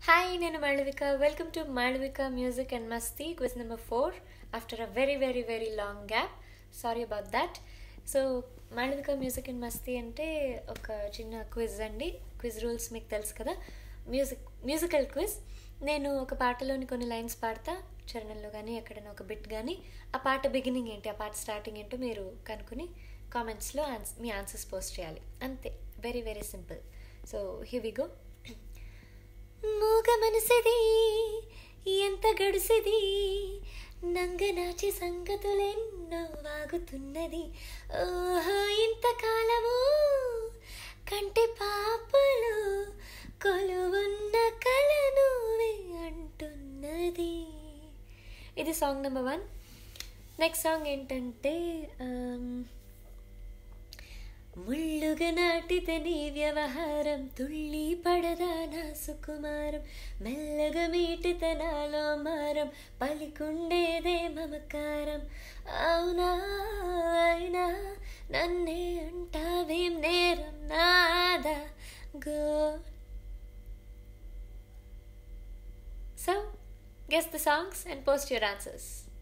hi నేను Malavika welcome to Malavika music and Masti quiz number four after a very very very long gap sorry about that so Malavika music and Masti అంటే ఒక చిన్న quiz అండి quiz rules మీకు తెలుసు కదా మ్యూజిక్ మ్యూజికల్ క్విజ్ నేను ఒక పాటలోని కొన్ని లైన్స్ పాడతా చరణంలో కానీ ఎక్కడైనా ఒక బిట్ కానీ ఆ పాట బిగినింగ్ ఏంటి ఆ పాట స్టార్టింగ్ ఏంటో మీరు కనుక్కుని కామెంట్స్లో ఆన్స్ మీ ఆన్సర్స్ పోస్ట్ చేయాలి అంతే very very simple so here we go మూగ మనసిది ఎంత గడిసిది నంగనాచి సంగతులెన్నో వాగుతున్నది ఓహో ఇంతకాలము కంటి పాపలు కొలువున్న కలను అంటున్నది ఇది song number one next song ఏంటంటే um, ముళ్ళుగా నాటితే నీ వ్యవహారం తుళ్ళి పడదా నా సుకుమారం మెల్లగా మీటితే నాలో మారం పలికుండేదే మమకారం అవునా అయినా నన్నే అంటావేం నేరం నాదా go so guess the songs and post your answers